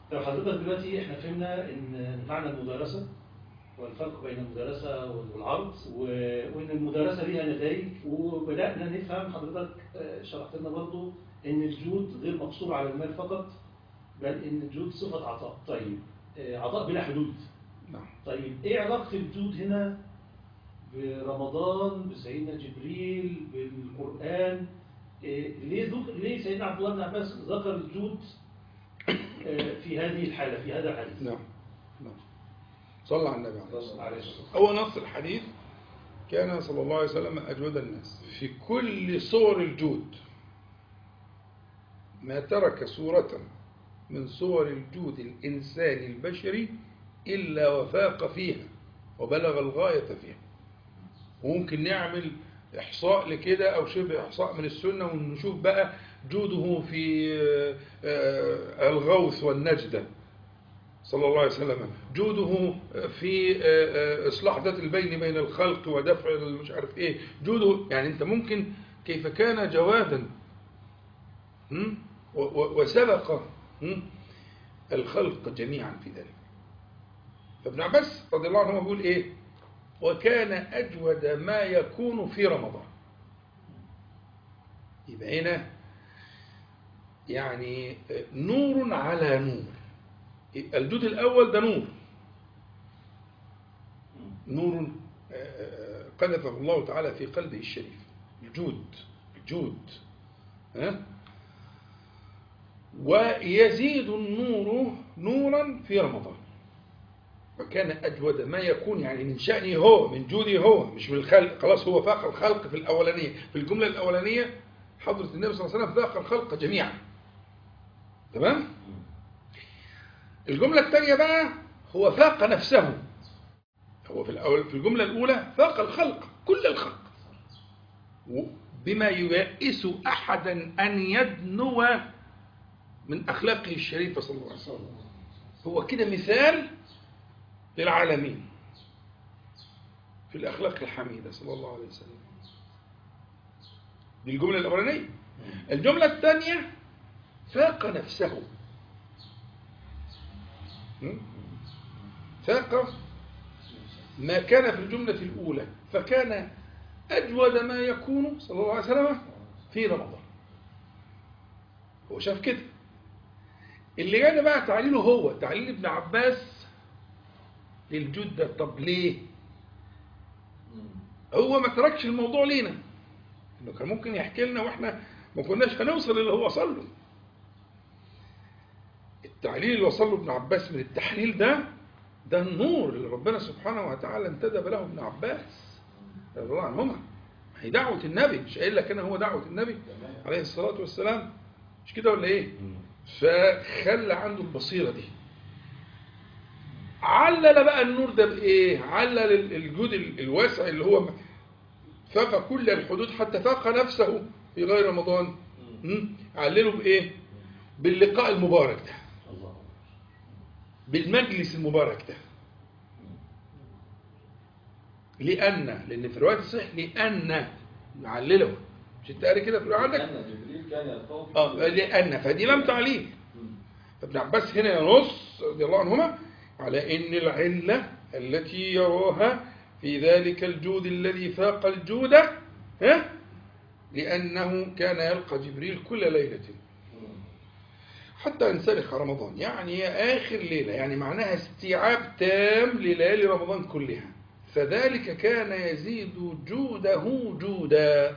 طب حضرتك دلوقتي احنا فهمنا ان معنى المدارسه والفرق بين المدارسه والعرض و- وان المدارسه ليها نتائج وبدانا نفهم حضرتك آه، شرحت لنا برضو ان الجود غير مقصور على المال فقط بل ان الجود صفه عطاء طيب آه، عطاء بلا حدود نعم طيب ايه علاقه الجود هنا برمضان بسيدنا جبريل بالقران إيه ليه ذك... ليه سيدنا عبد الله بن عباس ذكر الجود آه، في هذه الحاله في هذا الحديث نعم نعم صلى على النبي عليه الصلاة والسلام عليه الصلاه والسلام هو نص الحديث كان صلى الله عليه وسلم أجود الناس في كل صور الجود ما ترك صورة من صور الجود الإنساني البشري إلا وفاق فيها وبلغ الغاية فيها وممكن نعمل إحصاء لكده أو شبه إحصاء من السنة ونشوف بقى جوده في آه، آه، الغوث والنجدة صلى الله عليه وسلم جوده في آه، آه، إصلاح ذات البين بين الخلق ودفع مش عارف إيه جوده يعني أنت ممكن كيف كان جوادا هم؟ و- و- وسبق هم؟ الخلق جميعا في ذلك فابن عباس رضي الله عنه بيقول إيه وكان أجود ما يكون في رمضان يبقى هنا يعني نور على نور يبقى الجود الأول ده نور نور آه، قذفه الله تعالى في قلبه الشريف الجود الجود ها ويزيد النور نورا في رمضان وكان أجود ما يكون يعني من شأنه هو من جوده هو مش من الخلق خلاص هو فاق الخلق في الأولانية في الجملة الأولانية حضرة النبي صلى الله عليه وسلم فاق الخلق جميعا تمام الجملة الثانية بقى هو فاق نفسه هو في الأول في الجملة الأولى فاق الخلق كل الخلق بما ييئس أحدا أن يدنو من أخلاقه الشريفة صلى الله عليه وسلم هو كده مثال للعالمين في الأخلاق الحميدة صلى الله عليه وسلم دي الجملة الأولانية الجملة الثانية فاق نفسه م? فاق ما كان في الجملة الأولى فكان أجود ما يكون صلى الله عليه وسلم في رمضان هو شاف كده اللي جانا بقى تعليله هو تعليل ابن عباس للجود ده طب ليه هو ما تركش الموضوع لينا انه كان ممكن يحكي لنا واحنا ما كناش هنوصل اللي هو وصل له التعليل اللي وصل له ابن عباس من التحليل ده ده النور اللي ربنا سبحانه وتعالى انتدب له ابن عباس رضي الله عنهما هي دعوة النبي مش قايل لك انا هو دعوة النبي عليه الصلاة والسلام مش كده ولا ايه فخلى عنده البصيرة دي علل بقى النور ده بايه علل الجود الواسع اللي هو فاق كل الحدود حتى فاق نفسه في غير رمضان م? علله بايه باللقاء المبارك ده الله بالمجلس المبارك ده لأن لأن في رواية الصحيح لأن نعلله مش انت قاري كده في الرواية عندك لأن جبريل كان يلقاه في اه لأن فدي لم تعليل فابن عباس هنا ينص رضي الله عنهما على ان العلة التي يراها في ذلك الجود الذي فاق الجود ها لأنه كان يلقى جبريل كل ليلة حتى انسلخ رمضان يعني هي آخر ليلة يعني معناها استيعاب تام لليالي رمضان كلها فذلك كان يزيد جوده جودا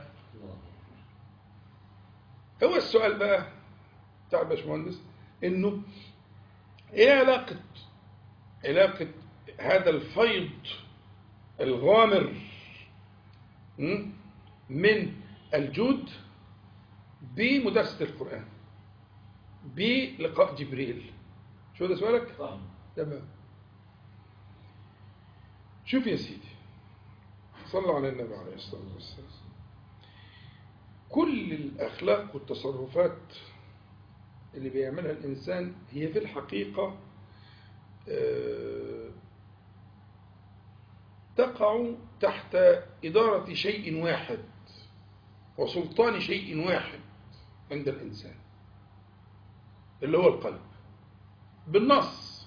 هو السؤال بقى بتاع الباشمهندس انه ايه علاقة علاقة هذا الفيض الغامر م? من الجود بمدرسة القرآن بلقاء جبريل شو ده سؤالك؟ صح تمام شوف يا سيدي صلى على النبي عليه الصلاة والسلام كل الأخلاق والتصرفات اللي بيعملها الإنسان هي في الحقيقة آه، تقع تحت إدارة شيء واحد وسلطان شيء واحد عند الإنسان اللي هو القلب بالنص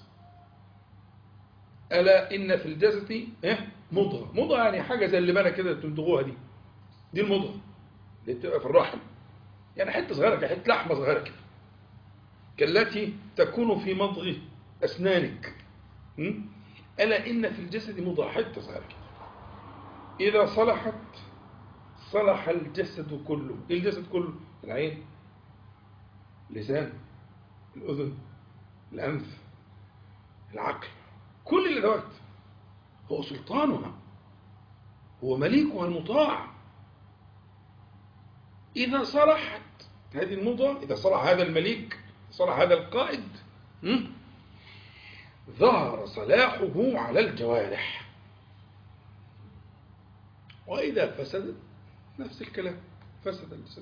ألا إن في الجسد إيه؟ مضغة مضغة يعني حاجة زي اللي بالك كده تمضغوها دي دي المضغة اللي بتبقى في الرحم يعني حتة صغيرة كده حتة لحمة صغيرة كده كالتي تكون في مضغ أسنانك م? ألا إن في الجسد مضغة حتة صغيرة كده إذا صلحت صلح الجسد كله إيه الجسد كله العين اللسان الأذن الأنف العقل كل الأدوات هو سلطانها هو مليكها المطاع إذا صلحت هذه المضغة إذا صلح هذا المليك صلح هذا القائد م? ظهر صلاحه على الجوارح وإذا فسدت نفس الكلام فسد الجسد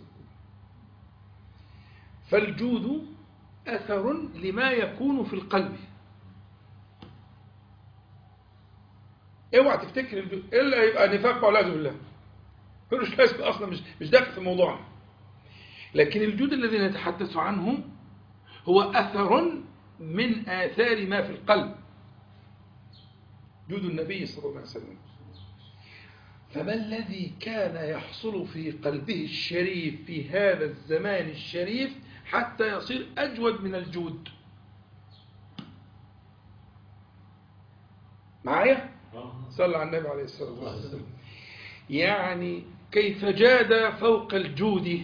فالجود أثر لما يكون في القلب اوعى تفتكر الجود الا يبقى نفاق والعياذ بالله ملوش لازمه اصلا مش مش داخل في موضوعنا لكن الجود الذي نتحدث عنه هو اثر من اثار ما في القلب جود النبي صلى الله عليه وسلم فما الذي كان يحصل في قلبه الشريف في هذا الزمان الشريف حتى يصير أجود من الجود معايا صلى على النبي عليه الصلاة والسلام يعني كيف جاد فوق الجود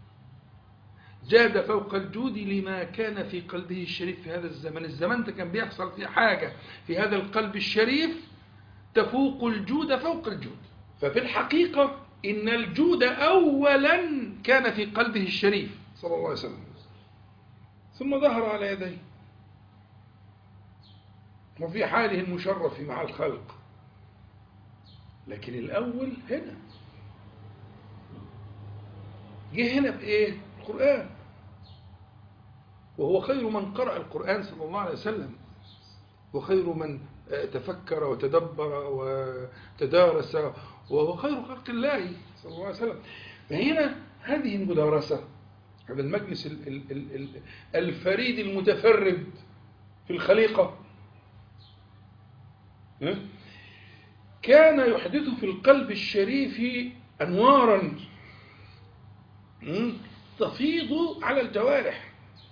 جاد فوق الجود لما كان في قلبه الشريف في هذا الزمن الزمن ده كان بيحصل في حاجة في هذا القلب الشريف تفوق الجود فوق الجود ففي الحقيقة إن الجود أولا كان في قلبه الشريف صلى الله عليه وسلم ثم ظهر على يديه وفي حاله المشرف مع الخلق لكن الأول هنا جه هنا بإيه؟ القرآن وهو خير من قرأ القرآن صلى الله عليه وسلم وخير من تفكر وتدبر وتدارس وهو خير خلق الله صلى الله عليه وسلم فهنا هذه المدارسة هذا المجلس الفريد المتفرد في الخليقة كان يحدث في القلب الشريف أنوارا تفيض على الجوارح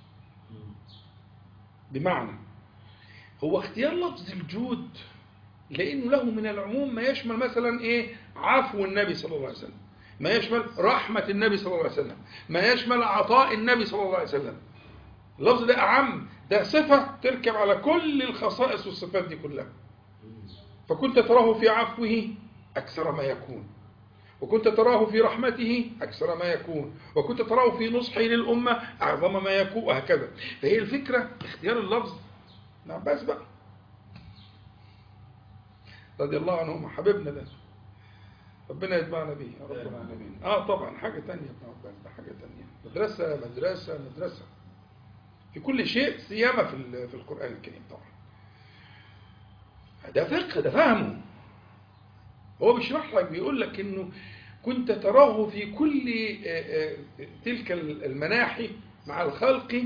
بمعنى هو اختيار لفظ الجود لأنه له من العموم ما يشمل مثلا إيه عفو النبي صلى الله عليه وسلم ما يشمل رحمة النبي صلى الله عليه وسلم ما يشمل عطاء النبي صلى الله عليه وسلم اللفظ ده أعم ده صفة تركب على كل الخصائص والصفات دي كلها فكنت تراه في عفوه أكثر ما يكون وكنت تراه في رحمته أكثر ما يكون وكنت تراه في نصحه للأمة أعظم ما يكون وهكذا فهي الفكرة اختيار اللفظ نعم بس بقى رضي الله عنهم حبيبنا ده ربنا يتبعنا به يا رب العالمين اه طبعا حاجة تانية ابن عباس ده حاجة تانية مدرسة مدرسة مدرسة في كل شيء سيما في في القرآن الكريم طبعا ده فقه ده فهمه هو بيشرح لك بيقول لك انه كنت تراه في كل تلك المناحي مع الخلق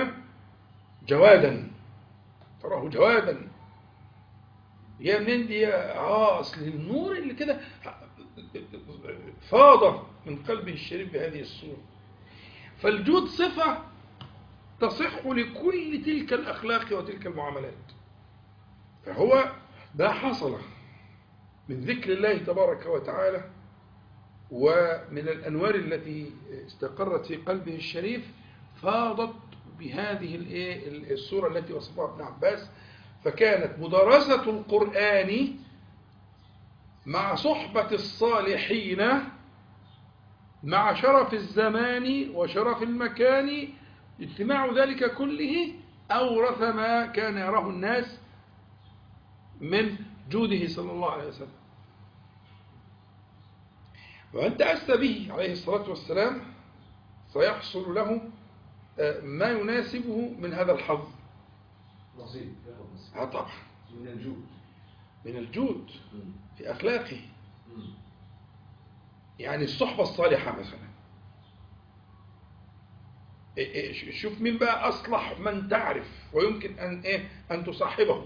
جوادا تراه جوادا يا منين دي اه اصل النور اللي كده فاض من قلبه الشريف بهذه الصورة فالجود صفة تصح لكل تلك الأخلاق وتلك المعاملات فهو ده حصل من ذكر الله تبارك وتعالى ومن الأنوار التي استقرت في قلبه الشريف فاضت بهذه الصورة التي وصفها ابن عباس فكانت مدارسة القرآن مع صحبة الصالحين مع شرف الزمان وشرف المكان اجتماع ذلك كله أورث ما كان يراه الناس من جوده صلى الله عليه وسلم وأن تأسى به عليه الصلاة والسلام سيحصل له ما يناسبه من هذا الحظ نصيب آه طبعا من الجود من الجود في أخلاقه يعني الصحبة الصالحة مثلا إيه إيه ش- شوف مين بقى أصلح من تعرف ويمكن أن إيه أن تصاحبه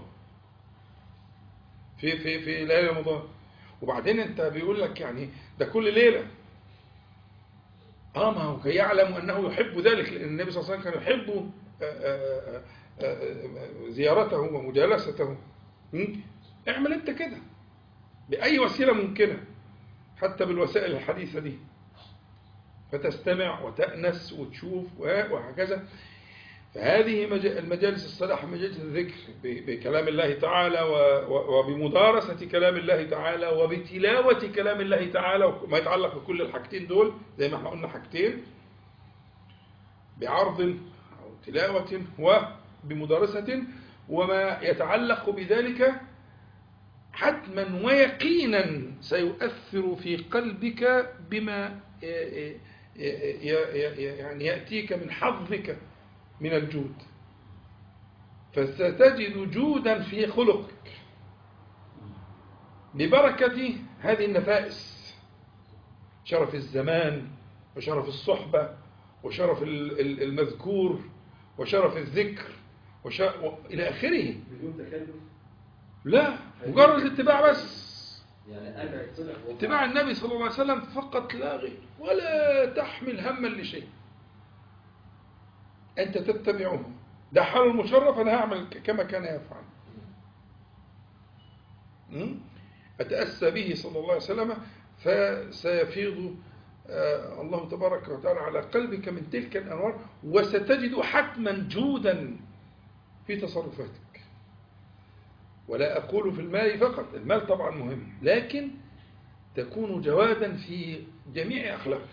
في في في ليالي رمضان وبعدين أنت بيقول لك يعني ده كل ليلة اه ما هو كي يعلم انه يحب ذلك لان النبي صلى الله عليه وسلم كان يحب آه، آه، آه، آه، زيارته ومجالسته م? اعمل انت كده باي وسيله ممكنه حتى بالوسائل الحديثه دي فتستمع وتأنس وتشوف و- وهكذا فهذه مج- المجالس الصلاح مجالس الذكر ب- بكلام الله تعالى و- و- وبمدارسة كلام الله تعالى وبتلاوة كلام الله تعالى وما يتعلق بكل الحاجتين دول زي ما احنا قلنا حاجتين بعرض أو تلاوة وبمدارسة وما يتعلق بذلك حتما ويقينا سيؤثر في قلبك بما ي- ي- ي- ي- يعني يأتيك من حظك من الجود فستجد جودا في خلقك ببركة هذه النفائس شرف الزمان وشرف الصحبة وشرف ال- ال- المذكور وشرف الذكر وش... إلى آخره بدون تكلف لا مجرد الاتباع بس يعني انا اتصلح اتباع النبي صلى الله عليه وسلم فقط لا غير ولا تحمل هما لشيء أنت تتبعه ده حال المشرف أنا هعمل ك- كما كان يفعل م? أتأسى به صلى الله عليه وسلم فسيفيض آه، الله تبارك وتعالى على قلبك من تلك الأنوار وستجد حتما جودا في تصرفاتك ولا أقول في المال فقط المال طبعا مهم لكن تكون جوادا في جميع أخلاقك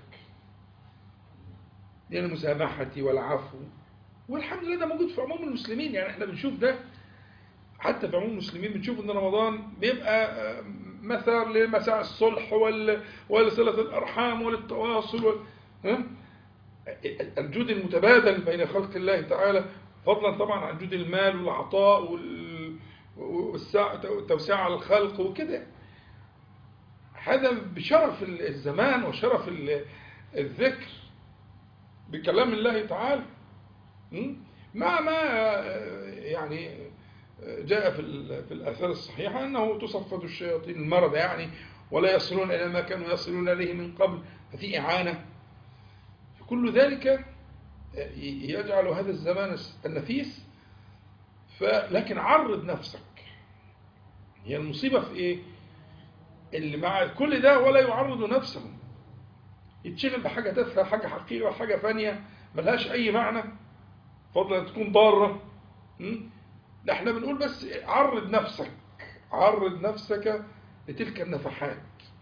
من المسامحة والعفو والحمد لله ده موجود في عموم المسلمين يعني احنا بنشوف ده حتى في عموم المسلمين بنشوف ان رمضان بيبقى آه، مثار لمساع الصلح وال- ولصلة الأرحام وللتواصل وال... ها؟ الجود المتبادل بين خلق الله تعالى فضلا طبعا عن جود المال والعطاء وال- والسع- والتوسعة على الخلق وكده هذا بشرف الزمان وشرف ال- الذكر بكلام الله تعالى م? مع ما آه، يعني آه، جاء في ال- في الآثار الصحيحة أنه تصفد الشياطين المرض يعني ولا يصلون إلى ما كانوا يصلون إليه من قبل ففي إعانة كل ذلك آه، ي- يجعل هذا الزمان النفيس فلكن عرض نفسك هي المصيبة في إيه؟ اللي مع كل ده ولا يعرض نفسه يتشغل بحاجة تافهة حاجة حقيقة حاجة فانية ملهاش أي معنى فضلا أن تكون ضارة م? لا احنا بنقول بس عرض نفسك عرض نفسك لتلك النفحات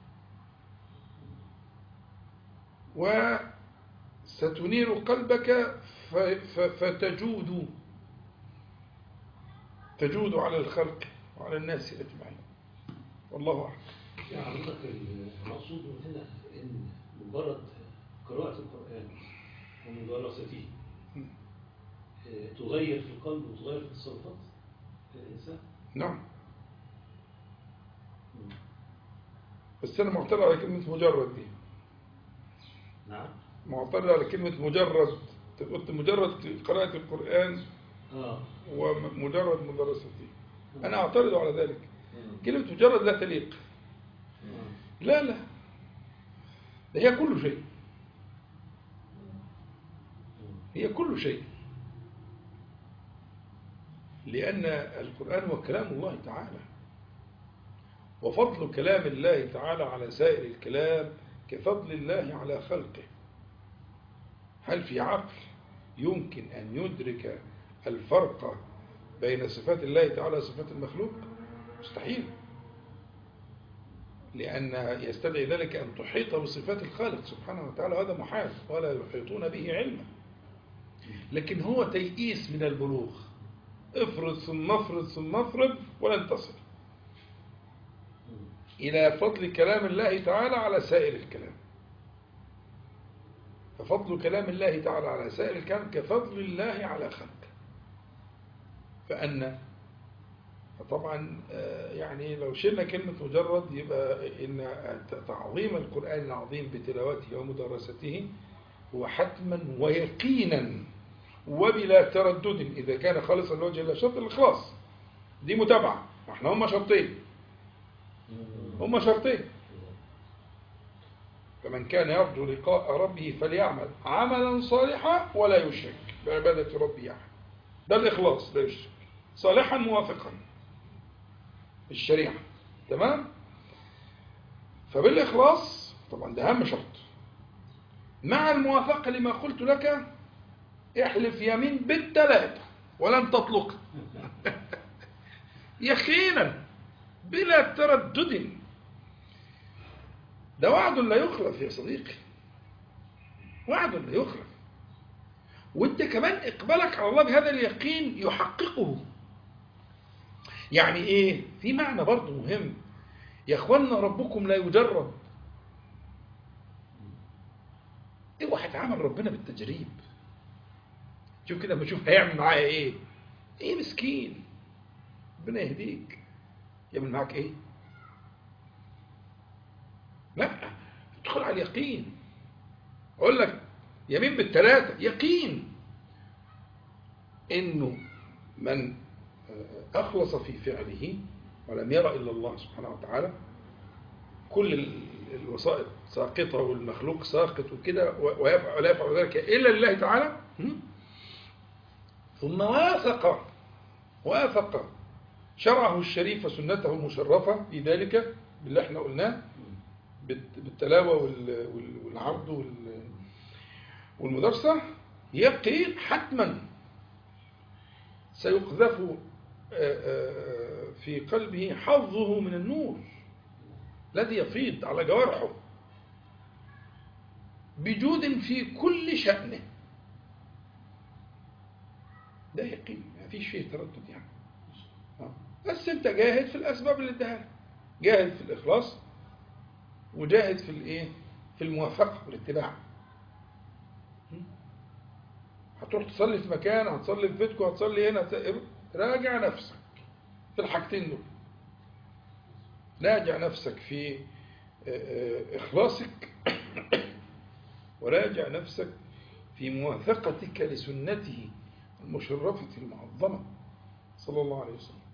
وستنير قلبك ف- ف- فتجود تجود على الخلق وعلى الناس أجمعين والله أعلم يعني حضرتك المقصود من هنا ان مجرد قراءة القرآن ومدارسته آه، تغير في القلب وتغير في تصرفات الإنسان نعم بس أنا معترض على كلمة مجرد دي نعم معترض على كلمة مجرد أنت قلت مجرد قراءة القرآن اه ومجرد مدرسته أنا أعترض على ذلك كلمة مجرد لا تليق آه. لا لا ده هي كل شيء هي كل شيء لأن القرآن هو كلام الله تعالى وفضل كلام الله تعالى على سائر الكلام كفضل الله على خلقه هل في عقل يمكن أن يدرك الفرق بين صفات الله تعالى وصفات المخلوق مستحيل لأن يستدعي ذلك أن تحيط بصفات الخالق سبحانه وتعالى هذا محال ولا يحيطون به علما لكن هو تيئيس من البلوغ افرض ثم افرض ثم افرض ولن تصل إلى فضل كلام الله تعالى على سائر الكلام ففضل كلام الله تعالى على سائر الكلام كفضل الله على خلقه فأن فطبعا آه، يعني لو شلنا كلمة مجرد يبقى إن تعظيم القرآن العظيم بتلاوته ومدرسته هو حتما ويقينا وبلا تردد إذا كان خالصا لوجه الله شرط الإخلاص دي متابعة احنا هم شرطين هم شرطين فمن كان يرجو لقاء ربه فليعمل عملا صالحا ولا يشرك بعبادة ربه أحد ده الإخلاص لا يشرك صالحا موافقا الشريعة تمام فبالإخلاص طبعا ده أهم شرط مع الموافقة لما قلت لك احلف يمين بالثلاثة ولن تطلق يقينا بلا تردد ده وعد لا يخلف يا صديقي وعد لا يخلف وانت كمان اقبالك على الله بهذا اليقين يحققه يعني ايه في معنى برضه مهم يا اخوانا ربكم لا يجرب اوعى تعامل ربنا بالتجريب شوف كده لما اشوف هيعمل معايا ايه ايه مسكين ربنا يهديك يعمل معاك ايه لا ادخل على اليقين اقول لك يمين بالثلاثه يقين انه من اخلص في فعله ولم يرى الا الله سبحانه وتعالى كل ال- الوسائط ساقطه والمخلوق ساقط وكده ويفعل ولا يفعل ذلك الا لله تعالى م? ثم وافق وافق شرعه الشريف سنته المشرفة في ذلك باللي احنا قلناه بالت- بالتلاوة وال- وال- والعرض وال- والمدرسة يقين حتما سيقذف آه، آه، في قلبه حظه من النور الذي يفيض على جوارحه بجود في كل شأنه ده يقين ما فيش فيه تردد يعني آه. بس انت جاهد في الاسباب اللي اداها لك. جاهد في الاخلاص وجاهد في الايه في الموافقه والاتباع م? هتروح تصلي في مكان هتصلي في بيتكم هتصلي هنا هت- راجع نفسك في الحاجتين دول راجع نفسك في آه، آه، اخلاصك وراجع نفسك في موافقتك لسنته المشرفة المعظمة صلى الله عليه وسلم